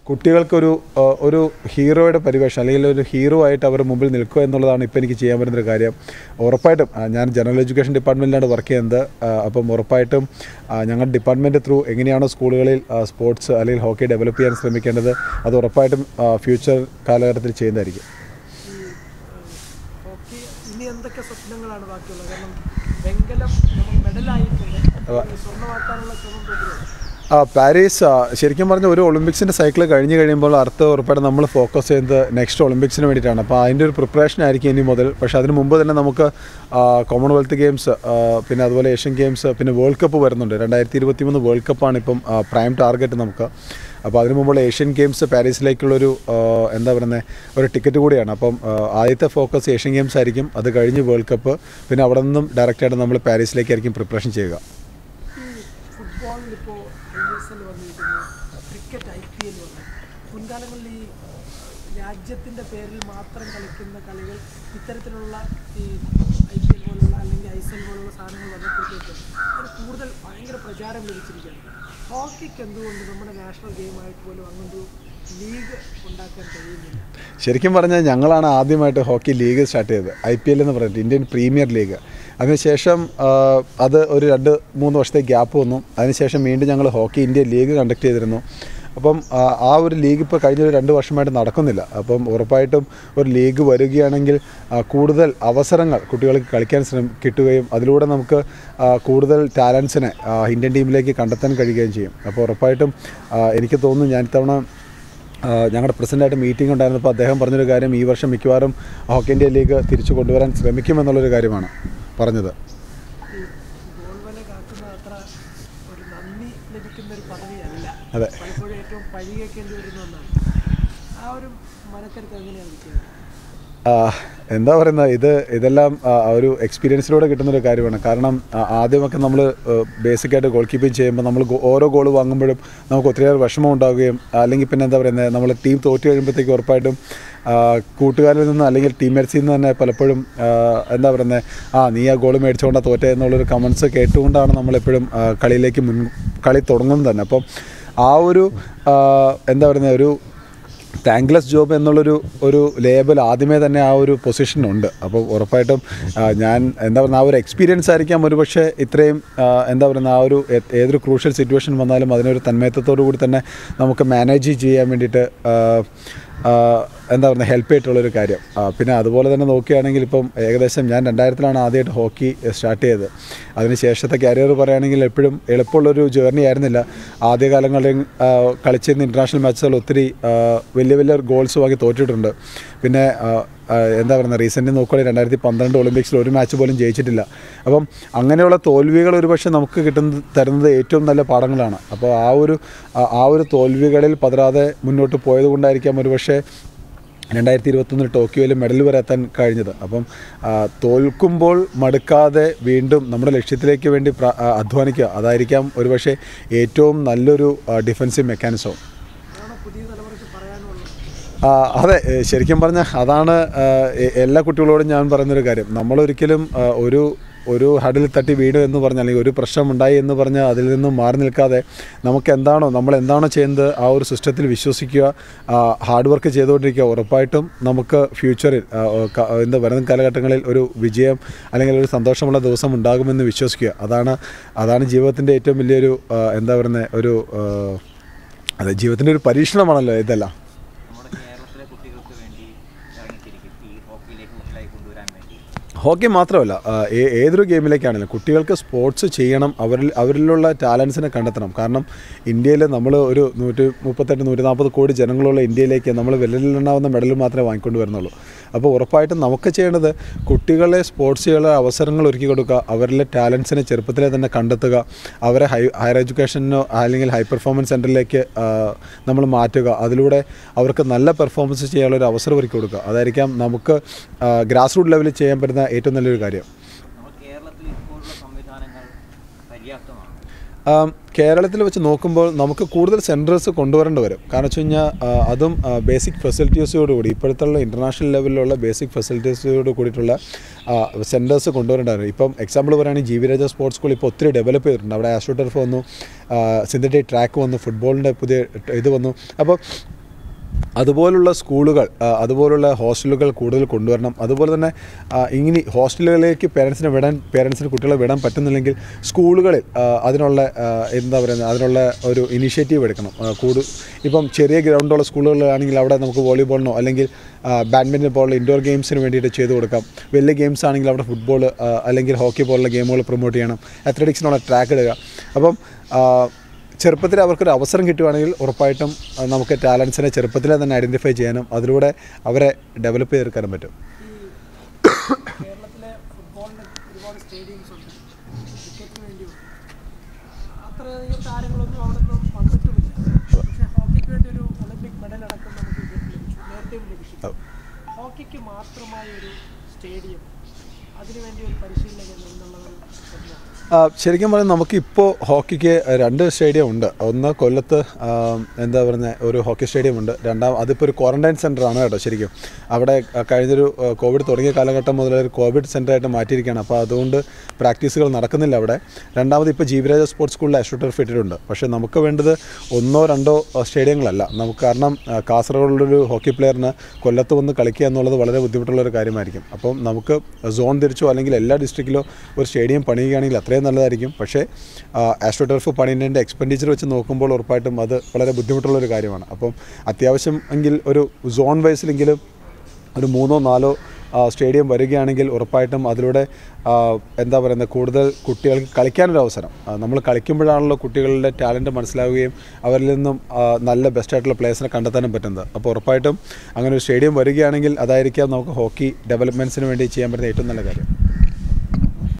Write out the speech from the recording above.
കുട്ടികൾക്കൊരു ആ, ഒരു ഹീറോയുടെ പരിവേഷം അല്ലെങ്കിൽ ഒരു ഹീറോ ആയിട്ട് അവർ മുമ്പിൽ നിൽക്കുക എന്നുള്ളതാണ് ഇപ്പോൾ എനിക്ക് ചെയ്യാൻ പറ്റുന്നൊരു കാര്യം ഉറപ്പായിട്ടും ആ, ഞാൻ ജനറൽ എഡ്യൂക്കേഷൻ ഡിപ്പാർട്ട്മെൻറ്റിലാണ് വർക്ക് ചെയ്യുന്നത് ആ, അപ്പം ഉറപ്പായിട്ടും ആ, ഞങ്ങളുടെ ഡിപ്പാർട്ട്മെൻറ്റ് ത്രൂ എങ്ങനെയാണോ സ്കൂളുകളിൽ ആ, സ്പോർട്സ് അല്ലെങ്കിൽ ഹോക്കി ഡെവലപ്പ് ചെയ്യാൻ ശ്രമിക്കേണ്ടത് അത് ഉറപ്പായിട്ടും ആ, ഫ്യൂച്ചർ കാലഘട്ടത്തിൽ ചെയ്യുന്നതായിരിക്കും ഈ ഹോക്കി ഇനി എന്തൊക്കെ സ്വപ്നങ്ങളാണ് ബാക്കിയുള്ളത് കാരണം വെങ്കലം നമുക്ക് മെഡലായിട്ടുണ്ട് സ്വർണ്ണമാക്കാനുള്ള ശ്രമം തുടരുക ആ പാരീസ് ആ, ശരിക്കും പറഞ്ഞ ഒരു ഒളിമ്പിക്സിൻ്റെ സൈക്കിൾ കഴിഞ്ഞ് കഴിയുമ്പോൾ അടുത്ത ഉറപ്പായിട്ടും നമ്മൾ ഫോക്കസ് ചെയ്യുന്നത് നെക്സ്റ്റ് ഒളിമ്പിക്സിന് വേണ്ടിയിട്ടാണ് അപ്പോൾ അതിൻ്റെ ഒരു പ്രിപ്പറേഷൻ ആയിരിക്കും ഇനി മുതൽ പക്ഷേ അതിന് മുമ്പ് തന്നെ നമുക്ക് ആ, കോമൺവെൽത്ത് ഗെയിംസ് ആ, പിന്നെ അതുപോലെ ഏഷ്യൻ ഗെയിംസ് പിന്നെ വേൾഡ് കപ്പ് വരുന്നുണ്ട് രണ്ടായിരത്തി ഇരുപത്തി മൂന്ന് വേൾഡ് കപ്പാണ് ഇപ്പം ആ, പ്രൈം ടാർഗറ്റ് നമുക്ക് അപ്പോൾ അതിനു മുമ്പുള്ള ഏഷ്യൻ ഗെയിംസ് പാരീസിലേക്കുള്ളൊരു ആ, എന്താ പറയുന്നത് ഒരു ടിക്കറ്റ് കൂടിയാണ് അപ്പം ആ, ആദ്യത്തെ ഫോക്കസ് ഏഷ്യൻ ഗെയിംസ് ആയിരിക്കും അത് കഴിഞ്ഞ് വേൾഡ് കപ്പ് പിന്നെ അവിടെ നിന്നും ഡയറക്റ്റായിട്ട് നമ്മൾ പാരീസിലേക്കായിരിക്കും പ്രിപ്പറേഷൻ ചെയ്യുക ഈ ഫുട്ബോളിൽ ഇപ്പോൾ ഐ എസ് എൽ വന്നിരിക്കുന്നു ക്രിക്കറ്റ് ഐ പി എൽ വന്നു മുൻകാലങ്ങളിൽ ഈ രാജ്യത്തിൻ്റെ പേരിൽ മാത്രം കളിക്കുന്ന കളികൾ ഇത്തരത്തിലുള്ള ഈ ഐ പി എൽ പോലുള്ള അല്ലെങ്കിൽ ഐ എസ് എൽ പോലുള്ള സാധനങ്ങൾ വന്നപ്പോഴത്തേക്ക് അതിന് കൂടുതൽ ഭയങ്കര പ്രചാരം ലഭിച്ചിരിക്കുകയാണ് ഹോക്കിക്ക് എന്തുകൊണ്ട് നമ്മുടെ നാഷണൽ ഗെയിമായിട്ട് പോലും അങ്ങനൊരു ലീഗ് ഉണ്ടാക്കാൻ കഴിയുന്നില്ല ശരിക്കും പറഞ്ഞാൽ ഞങ്ങളാണ് ആദ്യമായിട്ട് ഹോക്കി ലീഗ് സ്റ്റാർട്ട് ചെയ്തത് ഐ പി എൽ എന്ന് പറഞ്ഞിട്ട് ഇന്ത്യൻ പ്രീമിയർ ലീഗ് അതിനുശേഷം ആ, അത് ഒരു രണ്ട് മൂന്ന് വർഷത്തെ ഗ്യാപ്പ് വന്നു അതിനുശേഷം വീണ്ടും ഞങ്ങൾ ഹോക്കി ഇന്ത്യ ലീഗ് കണ്ടക്ട് ചെയ്തിരുന്നു അപ്പം ആ, ആ ഒരു ലീഗ് ഇപ്പോൾ കഴിഞ്ഞ ഒരു രണ്ട് വർഷമായിട്ട് നടക്കുന്നില്ല അപ്പം ഉറപ്പായിട്ടും ഒരു ലീഗ് വരികയാണെങ്കിൽ ആ, കൂടുതൽ അവസരങ്ങൾ കുട്ടികൾക്ക് കളിക്കാൻ ശ്രമം കിട്ടുകയും അതിലൂടെ നമുക്ക് ആ, കൂടുതൽ ടാലൻസിനെ ആ, ഇന്ത്യൻ ടീമിലേക്ക് കണ്ടെത്താൻ കഴിയുകയും ചെയ്യും അപ്പോൾ ഉറപ്പായിട്ടും ആ, എനിക്ക് തോന്നുന്നു ഞാൻ ഇത്തവണ ആ, ഞങ്ങളുടെ പ്രസിഡൻ്റായിട്ട് മീറ്റിംഗ് ഉണ്ടായിരുന്നപ്പോൾ അദ്ദേഹം പറഞ്ഞൊരു കാര്യം ഈ വർഷം മിക്കവാറും ഹോക്കി ഇന്ത്യ ലീഗ് തിരിച്ചു കൊണ്ടുവരാൻ ശ്രമിക്കുമെന്നുള്ളൊരു കാര്യമാണ് പറഞ്ഞത് ഈ ഗോൾ വല കാക്കുന്ന അത്ര ഒരു നന്ദി ലഭിക്കുന്ന ഒരു പദവിയല്ല അതെ പലപ്പോഴും ഏറ്റവും പഴി കേൾക്കേണ്ടി വരുന്ന ഒന്നാണ് ആ ഒരു മനക്കരുത്ത് എങ്ങനെയാണ് കിട്ടിയത് ആ, എന്താ പറയുന്നത് ഇത് ഇതെല്ലാം ആ, ഒരു എക്സ്പീരിയൻസിലൂടെ കിട്ടുന്നൊരു കാര്യമാണ് കാരണം ആ, ആദ്യമൊക്കെ നമ്മൾ ബേസിക്കായിട്ട് ഗോൾ കീപ്പിംഗ് ചെയ്യുമ്പോൾ നമ്മൾ ഗോ- ഓരോ ഗോൾ വാങ്ങുമ്പോഴും നമുക്ക് ഒത്തിരിയേറെ വിഷമം ഉണ്ടാവുകയും അല്ലെങ്കിൽ പിന്നെ എന്താ പറയുന്നത് നമ്മൾ ടീം തോറ്റ് കഴിയുമ്പോഴത്തേക്ക് ഉറപ്പായിട്ടും ആ, കൂട്ടുകാരിൽ നിന്ന് അല്ലെങ്കിൽ ടീംമേറ്റ്സിൽ നിന്ന് തന്നെ പലപ്പോഴും ആ, എന്താ പറയുന്നത് ആ നീ ആ ഗോൾ മേടിച്ചുകൊണ്ടാണ് തോറ്റേ എന്നുള്ളൊരു കമൻസ് കേട്ടുകൊണ്ടാണ് നമ്മളെപ്പോഴും ആ, കളിയിലേക്ക് മുൻ കളി തുടങ്ങുന്നത് തന്നെ അപ്പം ആ ഒരു ആ, എന്താ പറയുന്നത് ഒരു താങ്ക്ലെസ് ജോബ് എന്നുള്ളൊരു ഒരു ലേബൽ ആദ്യമേ തന്നെ ആ ഒരു പൊസിഷനുണ്ട് അപ്പോൾ ഉറപ്പായിട്ടും ആ, ഞാൻ എന്താ പറയുക ആ ഒരു എക്സ്പീരിയൻസ് ആയിരിക്കാം ഒരുപക്ഷെ ഇത്രയും ആ, എന്താ പറയുന്ന ആ ഒരു ഏ- ഏതൊരു ക്രൂഷ്യൽ സിറ്റുവേഷൻ വന്നാലും അതിനൊരു തന്മയത്വത്തോടു കൂടി തന്നെ നമുക്ക് മാനേജ് ചെയ്യാൻ വേണ്ടിയിട്ട് ആ, ആ, എന്താ പറയുക ഹെൽപ്പ് ചെയ്തിട്ടുള്ളൊരു കാര്യം ആ, പിന്നെ അതുപോലെ തന്നെ നോക്കുകയാണെങ്കിൽ ഇപ്പം ഏകദേശം ഞാൻ രണ്ടായിരത്തിലാണ് ആദ്യമായിട്ട് ഹോക്കി സ്റ്റാർട്ട് ചെയ്തത് അതിന് ശേഷത്തെ കരിയർ പറയുകയാണെങ്കിൽ എപ്പോഴും എളുപ്പമുള്ളൊരു ജേർണി ആയിരുന്നില്ല ആദ്യകാലങ്ങളിൽ ആ, കളിച്ചിരുന്ന ഇൻ്റർനാഷണൽ മാച്ചുകൾ ഒത്തിരി ആ, വലിയ വലിയ ഗോൾസ് വാങ്ങി തോറ്റിട്ടുണ്ട് പിന്നെ ആ, ആ, എന്താ പറയുക റീസെൻ്റ് നോക്കുകയാണെങ്കിൽ രണ്ടായിരത്തി പന്ത്രണ്ട് ഒളിമ്പിക്സിൽ ഒരു മാച്ച് പോലും ജയിച്ചിട്ടില്ല അപ്പം അങ്ങനെയുള്ള തോൽവികൾ ഒരുപക്ഷെ നമുക്ക് കിട്ടുന്നത് തരുന്നത് ഏറ്റവും നല്ല പാഠങ്ങളാണ് അപ്പോൾ ആ ഒരു ആ- ആ ഒരു തോൽവികളിൽ പതരാതെ മുന്നോട്ട് പോയത് കൊണ്ടായിരിക്കാം ഒരുപക്ഷെ രണ്ടായിരത്തി ഇരുപത്തൊന്നിൽ ടോക്കിയോയിൽ മെഡൽ വരെ എത്താൻ കഴിഞ്ഞത് അപ്പം ആ, തോൽക്കുമ്പോൾ മടുക്കാതെ വീണ്ടും നമ്മുടെ ലക്ഷ്യത്തിലേക്ക് വേണ്ടി പ്ര- ആ, അധ്വാനിക്കുക അതായിരിക്കാം ഒരുപക്ഷെ ഏറ്റവും നല്ലൊരു ഡിഫൻസീവ് മെക്കാനിസവും അതാണോ പുതിയ തലമുറയ്ക്ക് പറയാനുള്ളത് ആ, അതെ ഏ, ശരിക്കും പറഞ്ഞാൽ അതാണ് ആ, എ- എല്ലാ കുട്ടികളോടും ഞാൻ പറയുന്നൊരു കാര്യം നമ്മളൊരിക്കലും ആ, ഒരു ഒരു ഹഡിൽ തട്ടി വീണു എന്ന് പറഞ്ഞാൽ അല്ലെങ്കിൽ ഒരു പ്രശ്നമുണ്ടായി എന്ന് പറഞ്ഞാൽ അതിൽ നിന്നും മാറി നിൽക്കാതെ നമുക്ക് എന്താണോ നമ്മൾ എന്താണോ ചെയ്യുന്നത് ആ ഒരു സിസ്റ്റത്തിൽ വിശ്വസിക്കുക ഹാർഡ് വർക്ക് ചെയ്തുകൊണ്ടിരിക്കുക ഉറപ്പായിട്ടും നമുക്ക് ഫ്യൂച്ചറിൽ ആ, ഓ, ക- എന്താ വരുന്ന കാലഘട്ടങ്ങളിൽ ഒരു വിജയം അല്ലെങ്കിൽ ഒരു സന്തോഷമുള്ള ദിവസം ഉണ്ടാകുമെന്ന് വിശ്വസിക്കുക അതാണ് അതാണ് ജീവിതത്തിൻ്റെ ഏറ്റവും വലിയൊരു ആ, എന്താ പറയുന്നത് ഒരു ആ, അതെ ജീവിതത്തിൻ്റെ ഒരു പരീക്ഷണമാണല്ലോ ഇതെല്ലാം നമ്മുടെ കേരളത്തിലെ കുട്ടികൾക്ക് വേണ്ടി ഇറങ്ങിത്തിരിക്കും ഈ ഹോക്കിയിലേക്ക് കുട്ടികളായി കൊണ്ടുവരാൻ വേണ്ടി ഹോക്കി മാത്രമല്ല ആ, ഏ- ഏതൊരു ഗെയിമിലേക്കാണെങ്കിലും കുട്ടികൾക്ക് സ്പോർട്സ് ചെയ്യണം അവരിൽ അവരിലുള്ള ടാലൻസിനെ കണ്ടെത്തണം കാരണം ഇന്ത്യയിൽ നമ്മൾ ഒരു നൂറ്റി മുപ്പത്തെട്ട് നൂറ്റി നാൽപ്പത് കോടി ജനങ്ങളുള്ള ഇന്ത്യയിലേക്ക് നമ്മൾ വിരലിലുണ്ടാവുന്ന മെഡൽ മാത്രമേ വാങ്ങിക്കൊണ്ട് വരുന്നുള്ളൂ അപ്പോൾ ഉറപ്പായിട്ടും നമുക്ക് ചെയ്യേണ്ടത് കുട്ടികളെ സ്പോർട്സുകളെ അവസരങ്ങൾ ഒരുക്കി കൊടുക്കുക അവരിലെ ടാലൻസിനെ ചെറുപ്പത്തിലെ തന്നെ കണ്ടെത്തുക അവരെ ഹൈ ഹയർ എഡ്യൂക്കേഷനോ അല്ലെങ്കിൽ ഹൈ പെർഫോമൻസ് സെൻറ്ററിലേക്ക് നമ്മൾ മാറ്റുക അതിലൂടെ അവർക്ക് നല്ല പെർഫോമൻസ് ചെയ്യാനുള്ള ഒരു അവസരം ഒരുക്കി കൊടുക്കുക അതായിരിക്കാം നമുക്ക് ഗ്രാസ് റൂട്ട് ലെവലിൽ ചെയ്യാൻ പറ്റുന്ന ഏറ്റവും നല്ലൊരു കാര്യം നമ്മൾ കേരളത്തിൽ ഇപ്പോഴുള്ള സംവിധാനങ്ങൾ പര്യാപ്തമാണ് ആം, കേരളത്തിൽ വെച്ച് നോക്കുമ്പോൾ നമുക്ക് കൂടുതൽ സെൻറ്റേഴ്സ് കൊണ്ടുവരേണ്ടി വരും കാരണം വെച്ച് കഴിഞ്ഞാൽ ആ, അതും ബേസിക് ഫെസിലിറ്റീസോടുകൂടി ഇപ്പോഴത്തെ ഇൻ്റർനാഷണൽ ലെവലിലുള്ള ബേസിക് ഫെസിലിറ്റീസോട് കൂടിയിട്ടുള്ള സെൻറ്റേഴ്സ് കൊണ്ടുവരേണ്ടതാണ് ഇപ്പം എക്സാമ്പിൾ പറയുകയാണെങ്കിൽ G V Raja sports school ഇപ്പോൾ ഒത്തിരി ഡെവലപ്പ് ചെയ്തിട്ടുണ്ട് അവിടെ ആസ്ട്രോ ടർഫ് വന്നു സിന്തറ്റിക് ട്രാക്ക് വന്നു ഫുട്ബോളിൻ്റെ പുതിയ ട് ഇത് വന്നു അപ്പോൾ അതുപോലുള്ള സ്കൂളുകൾ ആ, അതുപോലുള്ള ഹോസ്റ്റലുകൾ കൂടുതൽ കൊണ്ടുവരണം അതുപോലെ തന്നെ ആ, ഇങ്ങനെ ഹോസ്റ്റലുകളിലേക്ക് പേരൻസിനെ വിടാൻ പേരൻസിന് കുട്ടികളെ വിടാൻ പറ്റുന്നില്ലെങ്കിൽ സ്കൂളുകളിൽ ആ, അതിനുള്ള ആ, എന്താ പറയുന്നത് അതിനുള്ള ഒരു ഇനിഷ്യേറ്റീവ് എടുക്കണം ആ, കൂടു ഇപ്പം ചെറിയ ഗ്രൗണ്ടുള്ള സ്കൂളുകളിലാണെങ്കിൽ അവിടെ നമുക്ക് വോളിബോളിനോ അല്ലെങ്കിൽ ബാഡ്മിൻ്റൺ പോലുള്ള ഇൻഡോർ ഗെയിംസിന് വേണ്ടിയിട്ട് ചെയ്തു കൊടുക്കാം വലിയ ഗെയിംസ് ആണെങ്കിൽ അവിടെ ഫുട്ബോൾ അല്ലെങ്കിൽ ഹോക്കി പോലുള്ള ഗെയിമുകൾ പ്രൊമോട്ട് ചെയ്യണം അത്ലറ്റിക്സിനുള്ള ട്രാക്ക് ഇടുക അപ്പം ആ, ചെറുപ്പത്തിൽ അവർക്കൊരു അവസരം കിട്ടുവാണെങ്കിൽ ഉറപ്പായിട്ടും ആ, നമുക്ക് ടാലൻസിനെ ചെറുപ്പത്തിലെ തന്നെ ഐഡൻറ്റിഫൈ ചെയ്യാനും അതിലൂടെ അവരെ ഡെവലപ്പ് ചെയ്തെടുക്കാനും പറ്റും ഈ കേരളത്തിലെ ഫുട്ബോളിന് ഒരുപാട് സ്റ്റേഡിയംസ് ഉണ്ട് ക്രിക്കറ്റിന് വേണ്ടിയുണ്ട് അത്രയധികം താരങ്ങളൊന്നും അവിടെ നിന്നും വന്നിട്ടുമില്ല പക്ഷേ ഹോക്കിക്ക് വേണ്ടി ഒരു ഒളിമ്പിക് മെഡൽ അടക്കം നമുക്ക് ഇത് ലഭിച്ചു നേരത്തെയും ലഭിച്ചു ഹോക്കിക്ക് മാത്രമായ ഒരു സ്റ്റേഡിയം അതിനുവേണ്ടി ഒരു പരിശീലന കേന്ദ്രം എന്നുള്ളത് ഒരു സ്വപ്നമാണ് ആ, ശരിക്കും പറഞ്ഞാൽ നമുക്കിപ്പോൾ ഹോക്കിക്ക് രണ്ട് സ്റ്റേഡിയം ഉണ്ട് ഒന്ന് കൊല്ലത്ത് ആ, എന്താ പറയുന്നത് ഒരു ഹോക്കി സ്റ്റേഡിയം ഉണ്ട് രണ്ടാം അതിപ്പോൾ ഒരു ക്വാറന്റൈൻ സെൻ്റർ ആണ് കേട്ടോ ശരിക്കും അവിടെ ആ, കഴിഞ്ഞൊരു ആ, കോവിഡ് തുടങ്ങിയ കാലഘട്ടം മുതൽ ഒരു കോവിഡ് സെൻ്ററായിട്ട് മാറ്റിയിരിക്കുകയാണ് അപ്പോൾ അതുകൊണ്ട് പ്രാക്ടീസുകൾ നടക്കുന്നില്ല അവിടെ രണ്ടാമത് ഇപ്പോൾ ജീവരാജ സ്പോർട്സ് സ്കൂളിൽ അഷ്യൂട്ടർഫ് ഇട്ടിട്ടുണ്ട് പക്ഷേ നമുക്ക് വേണ്ടത് ഒന്നോ രണ്ടോ ആ, സ്റ്റേഡിയങ്ങളല്ല നമുക്ക് കാരണം ആ, കാസർഗോഡിലൊരു ഹോക്കി പ്ലെയറിന് കൊല്ലത്ത് വന്ന് കളിക്കുക എന്നുള്ളത് വളരെ ബുദ്ധിമുട്ടുള്ള ഒരു കാര്യമായിരിക്കും അപ്പം നമുക്ക് സോൺ തിരിച്ചോ അല്ലെങ്കിൽ എല്ലാ ഡിസ്ട്രിക്റ്റിലോ ഒരു സ്റ്റേഡിയം പണിയുകയാണെങ്കിൽ അത്രയും നല്ലതായിരിക്കും പക്ഷേ ആസ്ട്രോ ടർഫ് പണിയുന്നതിൻ്റെ എക്സ്പെൻഡിച്ചർ വെച്ച് നോക്കുമ്പോൾ ഉറപ്പായിട്ടും അത് വളരെ ബുദ്ധിമുട്ടുള്ള ഒരു കാര്യമാണ് അപ്പം അത്യാവശ്യം എങ്കിൽ ഒരു സോൺ വൈസിലെങ്കിലും ഒരു മൂന്നോ നാലോ ആ, സ്റ്റേഡിയം വരികയാണെങ്കിൽ ഉറപ്പായിട്ടും അതിലൂടെ ആ, എന്താ പറയുന്നത് കൂടുതൽ കുട്ടികൾക്ക് കളിക്കാനൊരു അവസരം ആ, നമ്മൾ കളിക്കുമ്പോഴാണല്ലോ കുട്ടികളുടെ ടാലൻറ്റ് മനസ്സിലാവുകയും അവരിൽ നിന്നും ആ, നല്ല ബെസ്റ്റായിട്ടുള്ള പ്ലേയേഴ്സിനെ കണ്ടെത്താനും പറ്റുന്നത് അപ്പോൾ ഉറപ്പായിട്ടും അങ്ങനെ ഒരു സ്റ്റേഡിയം വരികയാണെങ്കിൽ അതായിരിക്കാം നമുക്ക് ഹോക്കി ഡെവലപ്മെൻറ്റ്സിന് വേണ്ടി ചെയ്യാൻ പറ്റുന്ന ഏറ്റവും നല്ല കാര്യം